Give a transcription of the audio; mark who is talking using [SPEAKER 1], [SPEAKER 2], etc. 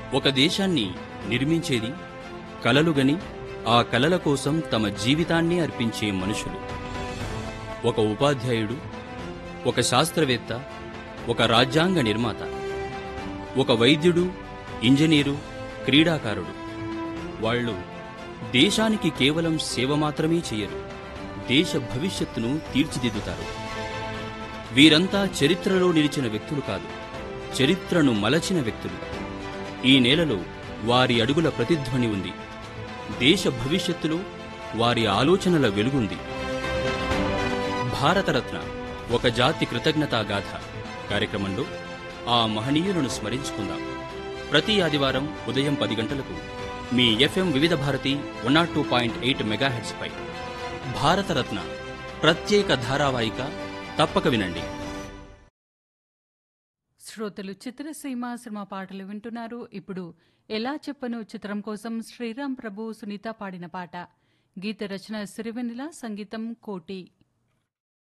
[SPEAKER 1] ఒక దేశాన్ని నిర్మించేది కలలుగని ఆ కలల కోసం తమ జీవితాన్ని అర్పించే మనుషులు ఒక ఉపాధ్యాయుడు ఒక శాస్త్రవేత్త ఒక రాజ్యాంగ నిర్మాత ఒక వైద్యుడు ఇంజనీరు క్రీడాకారుడు వాళ్ళు దేశానికి కేవలం సేవ మాత్రమే చేయరు దేశ భవిష్యత్తును తీర్చిదిద్దుతారు వీరంతా చరిత్రలో నిలిచిన వ్యక్తులు కాదు చరిత్రను మలచిన వ్యక్తులు ఈ నేలలో వారి అడుగుల ప్రతిధ్వని ఉంది దేశ భవిష్యత్తులో వారి ఆలోచనల వెలుగుంది భారతరత్న ఒక జాతి కృతజ్ఞతా గాథ కార్యక్రమంలో ఆ మహనీయులను స్మరించుకుందాం ప్రతి ఆదివారం ఉదయం పది గంటలకు మీ FM Vividh Bharati one naught two point eight మెగాహెడ్స్పై భారతరత్న ప్రత్యేక ధారావాహిక తప్పక వినండి
[SPEAKER 2] శ్రోతలు చిత్రసీమ సినిమా పాటలు వింటున్నారు ఇప్పుడు ఎలా చెప్పను చిత్రం కోసం శ్రీరామ్ ప్రభు సునీత పాడిన పాట గీత రచన సిరివెన్నెల సంగీతం కోటి